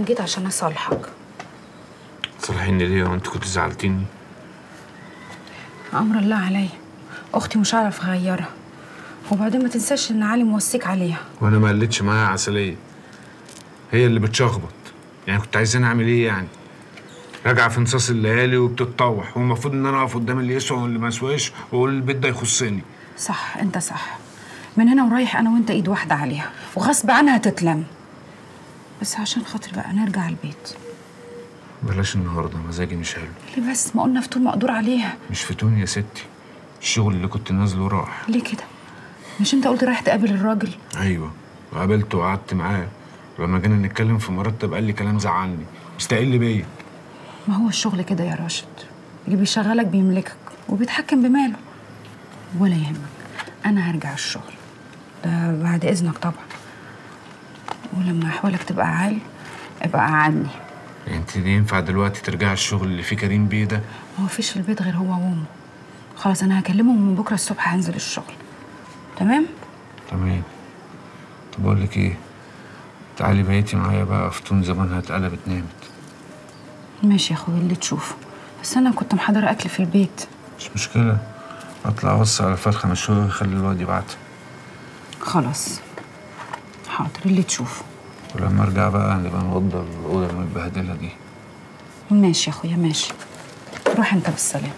جيت عشان اصالحك صالحيني ليه وانت كنت زعلتيني امر الله عليا اختي مش هعرف اغيرها وبعدين ما تنساش ان علي موصيك عليها وانا ما قلتش معاها عسليه هي اللي بتشخبط يعني كنت عايزين اعمل ايه يعني راجعه في نصاص الليالي وبتتطوح والمفروض ان انا اقف قدام اللي يسوى واللي ما يسواش واقول البيت ده يخصني صح انت صح من هنا ورايح انا وانت ايد واحده عليها وغصب عنها تتلم بس عشان خاطر بقى نرجع البيت بلاش النهارده مزاجي مش حلو ليه بس ما قلنا فتون مقدور عليها مش فتون يا ستي الشغل اللي كنت نازله راح ليه كده مش انت قلت رايح تقابل الراجل ايوه وقابلته وقعدت معاه لما جينا نتكلم في مرتب قال لي كلام زعلني مستقل بيا ما هو الشغل كده يا راشد اللي بيشغلك بيملكك وبيتحكم بماله ولا يهمك انا هرجع الشغل ده بعد اذنك طبعا ولما احوالك تبقى عال ابقى قعدني انت دي ينفع دلوقتي ترجعي الشغل اللي فيه كريم بيه ده ما هو فيش في البيت غير هو وامه خلاص انا هكلمهم من بكره الصبح هنزل الشغل تمام تمام طب اقول لك ايه تعالي بقيتي معايا بقى فتون زمانها اتقلبت نامت ماشي يا اخويا اللي تشوفه بس انا كنت محضره اكل في البيت مش مشكله اطلع اوصي على فرخه مشويه ويخلي الواد يبعتها خلاص حاضر اللي تشوفه ولما ارجع بقى نبقى نوضب الاوضه المتبهدله دي ماشي يا اخويا ماشي روح انت بالسلامه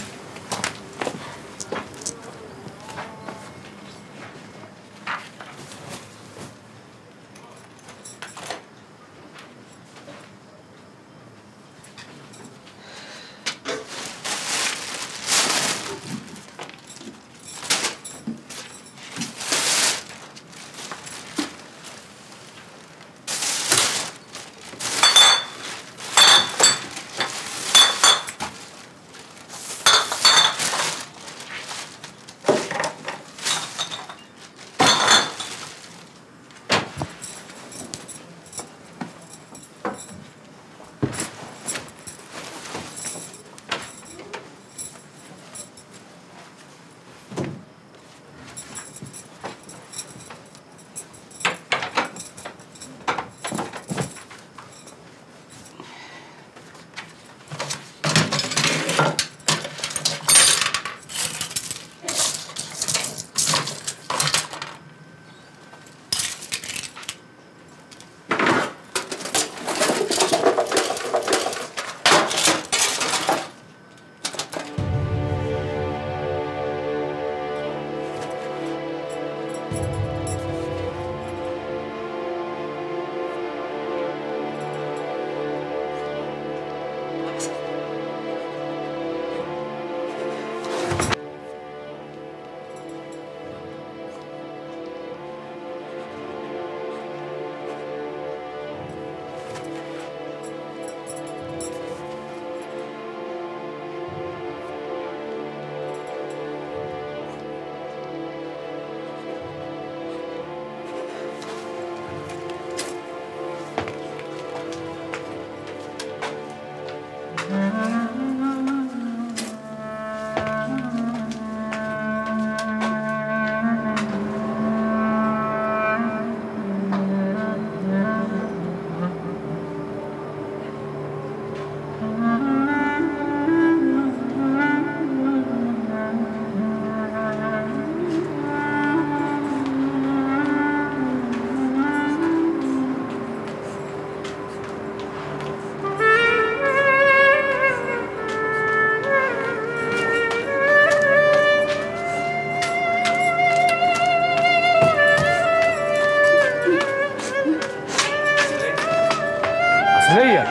عسلية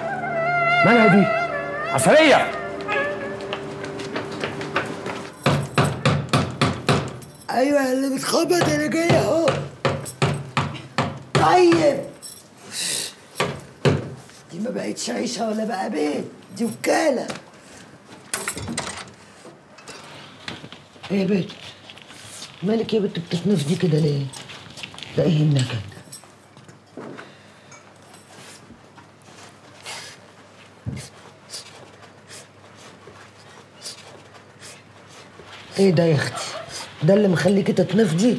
مالها دي؟ عسلية ايوه يا اللي بتخبط انا جاي اهو طيب دي ما بقتش عيشه ولا بقى بيت دي وكاله ايه يا بنت مالك يا بنت بتتنفضي كده ليه؟ ده ايه النكد؟ ايه ده يا اختي؟ ده اللي مخليكي تتنفضي؟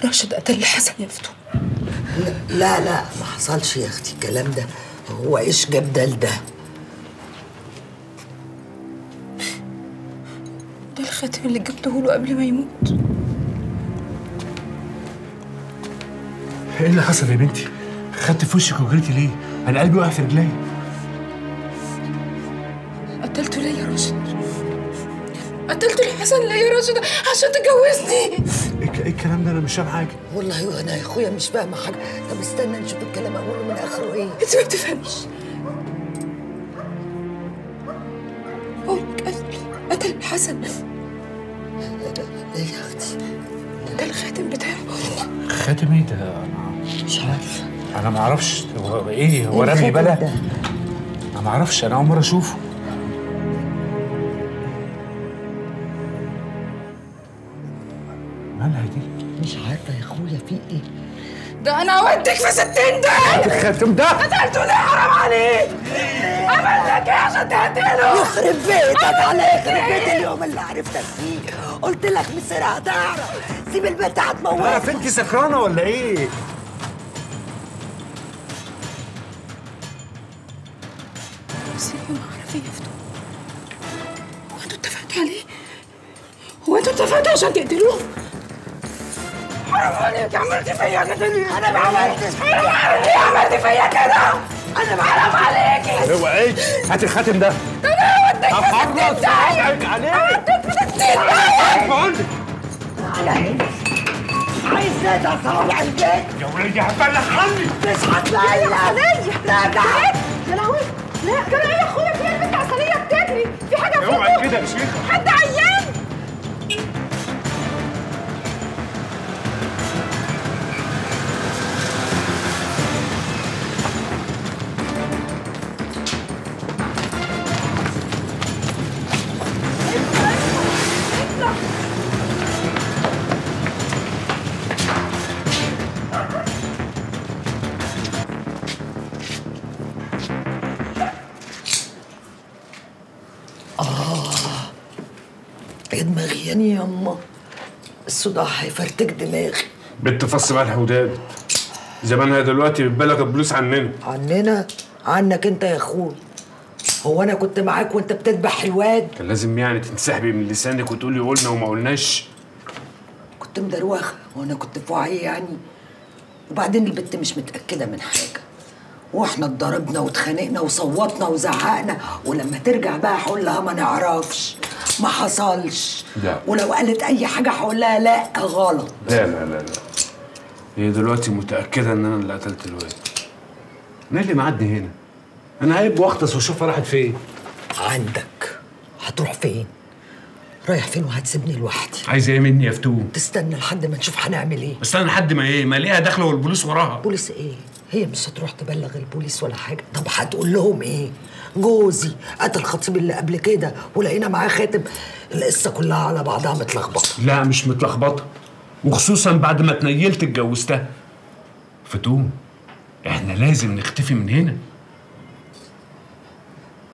راشد قتل حسن يا فتون لا لا ما حصلش يا اختي الكلام ده هو ايش جاب ده لده ده الخاتم اللي جبته له قبل ما يموت ايه اللي حصل يا بنتي؟ خدت في وشك وجريتي ليه؟ انا قلبي واقع في رجلي قتلته ليه يا راشد قتلته لحسن ليه يا راشد عشان تجوزني ايه إيه الكلام ده انا مش فاهم حاجه والله انا يا اخويا مش فاهمه حاجه طب استنى نشوف الكلام اوله من اخره ايه انت ما بتفهميش هو قتل قتل حسن ايه يا اختي ده الخاتم بتاعه خاتم ايه ده؟ انا مش عارفه انا ما اعرفش هو ايه هو إيه رمي الخاتم بلا؟ ده؟ انا ما اعرفش انا اول مره اشوفه مالها دي؟ مش عارفه يا اخويا في ايه ده انا اوديك في ستين ده الخاتم ده قتلته ليه حرام عليك عمل لك ايه عشان تقتله يخرب بيتك على يخرب بيت اليوم اللي عرفتك فيه قلت لك مصير هتعرف سيب البنت هتموت عارف انت سكرانه ولا ايه؟ بس هي ما عارف ايه يا فتون هو انتوا اتفقتوا عليه هو انتوا اتفقتوا عشان تقتلوه حرام عليك عملت فيا كده ليه؟ انا ما عملتش حرام عليك عملت فيا كده انا ما حرام عليكي هو ايه؟ هات الخاتم ده انا هوديك في هخلص ستين ده وضعك عليك هوديك في ستين ده بقول لك عايز تقطع صوابع البيت يا ولدي هتبلغ عني مش هتلاقي عليا لا تعال يا لهوي لا كان ايه يا اخويا في البنت عسليه بتجري في حاجه اوعى كده يا شيخ حد عيان يا دماغي يعني يا يما الصداع هيفرتك دماغي بنت فص ملح وداد زمانها دلوقتي بتبلغ البوليس عننا عننا عنك انت يا اخوي هو انا كنت معاك وانت بتذبح الواد كان لازم يعني تنسحبي من لسانك وتقولي قلنا وما قلناش كنت مدروخه وانا كنت في وعي يعني وبعدين البت مش متاكده من حاجه واحنا اتضربنا واتخانقنا وصوتنا وزعقنا ولما ترجع بقى هقول لها ما نعرفش ما حصلش لا. ولو قالت اي حاجه هقول لها لا غلط لا لا لا لا هي دلوقتي متأكدة إن أنا اللي قتلت الواد أنا اللي معدي هنا أنا عيب وأختص وأشوفها راحت فين عندك هتروح فين رايح فين وهتسيبني لوحدي عايزة إيه مني يا فتون؟ تستنى لحد ما نشوف هنعمل ايه استنى لحد ما إيه؟ ما ليها داخلة والبوليس وراها بوليس ايه هي مش هتروح تبلغ البوليس ولا حاجه طب هتقول لهم ايه جوزي قتل خطيب اللي قبل كده ولقينا معاه خاتم القصه كلها على بعضها متلخبطه لا مش متلخبطة وخصوصا بعد ما اتنيلت اتجوزتها فتون إحنا لازم نختفي من هنا